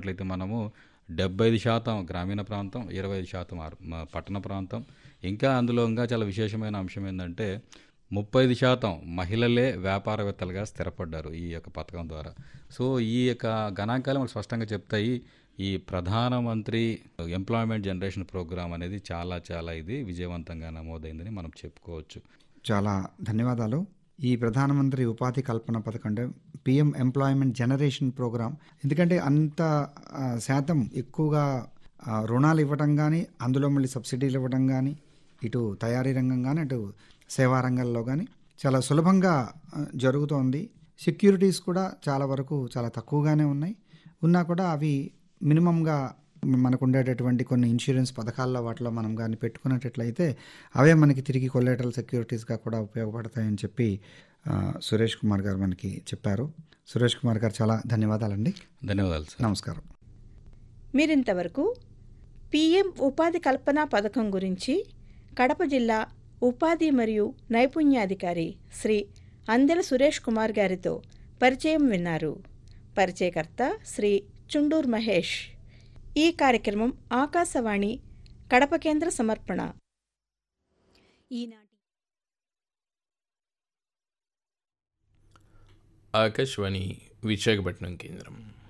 చూసుకున్నట్లయితే మనము డెబ్బై ఐదు శాతం గ్రామీణ ప్రాంతం ఇరవై ఐదు శాతం అర్- మ- పట్టణ ప్రాంతం ఇంకా అందులో ఇంకా చాలా విశేషమైన అంశం ఏంటంటే ముప్పై ఐదు శాతం మహిళలే వ్యాపారవేత్తలుగా స్థిరపడ్డారు ఈ యొక్క పథకం ద్వారా సో ఈ యొక్క గణాంకాలు మనకు స్పష్టంగా చెప్తాయి ఈ ప్రధానమంత్రి ఎంప్లాయ్మెంట్ జనరేషన్ ప్రోగ్రామ్ అనేది చాలా చాలా ఇది విజయవంతంగా నమోదైందని మనం చెప్పుకోవచ్చు చాలా ధన్యవాదాలు ఈ ప్రధానమంత్రి ఉపాధి కల్పన పథకం అంటే పిఎం ఎంప్లాయ్మెంట్ జనరేషన్ ప్రోగ్రామ్ ఎందుకంటే అంత ఆ, శాతం ఎక్కువగా ఆ, రుణాలు ఇవ్వడం కానీ అందులో మళ్ళీ సబ్సిడీలు ఇవ్వడం కానీ ఇటు తయారీ రంగం కానీ అటు సేవా రంగంలో కానీ చాలా సులభంగా ఆ, జరుగుతోంది సెక్యూరిటీస్ కూడా చాలా వరకు చాలా తక్కువగానే ఉన్నాయి ఉన్నా కూడా అవి మినిమంగా మనకు ఉండేటటువంటి కొన్ని ఇన్సూరెన్స్ పథకాల్లో వాటిలో మనం కానీ పెట్టుకున్నట్లయితే అవే మనకి తిరిగి కొలేటరల్ సెక్యూరిటీస్గా కూడా ఉపయోగపడతాయని చెప్పి ఆ, సురేష్ కుమార్ గారు మనకి చెప్పారు సురేష్ కుమార్ గారు చాలా ధన్యవాదాలండి ధన్యవాదాలు సార్ నమస్కారం మీరింతవరకు పీఎం ఉపాధి కల్పన పథకం గురించి కడప జిల్లా ఉపాధి మరియు నైపుణ్యాధికారి శ్రీ అందెల సురేష్ కుమార్ గారితో పరిచయం విన్నారు పరిచయకర్త శ్రీ చుండూర్ మహేష్ ఈ కార్యక్రమం ఆకాశవాణి కడప కేంద్ర సమర్పణ ఈనాటి ఆకాశవాణి విశాఖపట్నం కేంద్రం